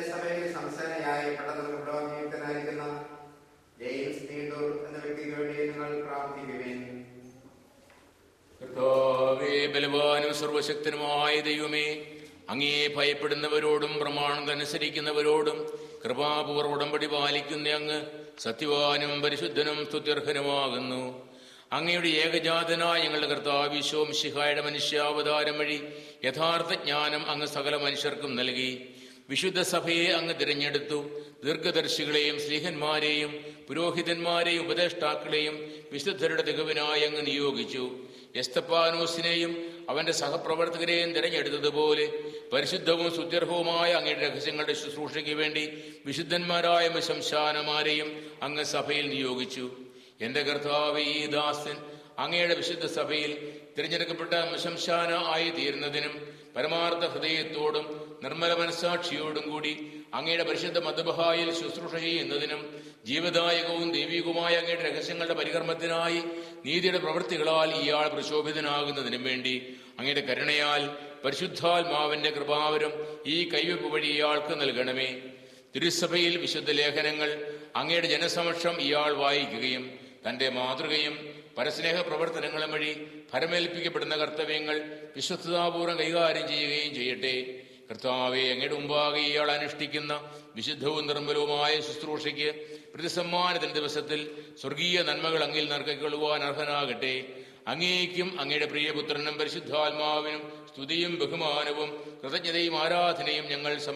സഭയിൽ സംസ്ഥാനയായി പട്ടണത്തിലൂടെ നിയുക്തനായിരിക്കുന്ന ജെയിംസ് നീണ്ടൂർ എന്ന വ്യക്തിക്ക് വേണ്ടി നിങ്ങൾ പ്രാർത്ഥിക്കുവേൻ കർത്താവേ ബലവാനും സർവശക്തനുമായ ദൈവമേ അങ്ങേ ഭയപ്പെടുന്നവരോടും പ്രമാണം അനുസരിക്കുന്നവരോടും കൃപാപൂർവ്വ ഉടമ്പടി പാലിക്കുന്ന അങ്ങ് സത്യവാനും പരിശുദ്ധനും സ്തുത്യർഹനുമാകുന്നു അങ്ങയുടെ ഏകജാതനായ ഞങ്ങളുടെ കർത്താവിശ്വം ശിഹായുടെ മനുഷ്യാവതാരം വഴി യഥാർത്ഥ ജ്ഞാനം അങ്ങ് സകല മനുഷ്യർക്കും നൽകി വിശുദ്ധ സഭയെ അങ്ങ് തിരഞ്ഞെടുത്തു ദീർഘദർശികളെയും സ്ലീഹന്മാരെയും പുരോഹിതന്മാരെയും ഉപദേഷ്ടാക്കളെയും വിശുദ്ധരുടെ തികവിനായി അങ്ങ് നിയോഗിച്ചു എസ്തപ്പാനോസിനെയും അവന്റെ സഹപ്രവർത്തകരെയും തിരഞ്ഞെടുത്തതുപോലെ പരിശുദ്ധവും സുത്യർഹവുമായ അങ്ങയുടെ രഹസ്യങ്ങളുടെ ശുശ്രൂഷയ്ക്ക് വേണ്ടി വിശുദ്ധന്മാരായ ശംശാനമാരെയും അങ്ങ് സഭയിൽ നിയോഗിച്ചു എന്റെ കർത്താവ് ഈ ദാസൻ അങ്ങയുടെ വിശുദ്ധ സഭയിൽ തിരഞ്ഞെടുക്കപ്പെട്ട ശംശാന ആയി തീരുന്നതിനും പരമാർത്ഥ ഹൃദയത്തോടും നിർമ്മല മനസാക്ഷിയോടും കൂടി അങ്ങയുടെ പരിശുദ്ധ മതബഹായിൽ ശുശ്രൂഷ ചെയ്യുന്നതിനും ജീവദായകവും ദൈവികവുമായ അങ്ങയുടെ രഹസ്യങ്ങളുടെ പരികർമ്മത്തിനായി നീതിയുടെ പ്രവൃത്തികളാൽ ഇയാൾ പ്രശോഭിതനാകുന്നതിനും വേണ്ടി അങ്ങയുടെ കരുണയാൽ പരിശുദ്ധാത്മാവിന്റെ കൃപാവരം ഈ കൈവെപ്പ് വഴി ഇയാൾക്ക് നൽകണമേ തിരുസഭയിൽ വിശുദ്ധ ലേഖനങ്ങൾ അങ്ങയുടെ ജനസമക്ഷം ഇയാൾ വായിക്കുകയും തന്റെ മാതൃകയും പരസ്നേഹ പ്രവർത്തനങ്ങളും വഴി ഫലമേൽപ്പിക്കപ്പെടുന്ന കർത്തവ്യങ്ങൾ വിശ്വസ്തതാപൂർവ്വം കൈകാര്യം ചെയ്യുകയും ചെയ്യട്ടെ കർത്താവെ അങ്ങയുടെ മുമ്പാകെ ഇയാൾ അനുഷ്ഠിക്കുന്ന വിശുദ്ധവും നിർമ്മലവുമായ ശുശ്രൂഷയ്ക്ക് പ്രതിസമ്മാനത്തിന്റെ ദിവസത്തിൽ സ്വർഗീയ നന്മകൾ അങ്ങിൽ നറുക്കൊള്ളുവാൻ അർഹനാകട്ടെ അങ്ങേക്കും അങ്ങയുടെ പ്രിയപുത്രനും പരിശുദ്ധാത്മാവിനും സ്തുതിയും ബഹുമാനവും കൃതജ്ഞതയും ആരാധനയും ഞങ്ങൾ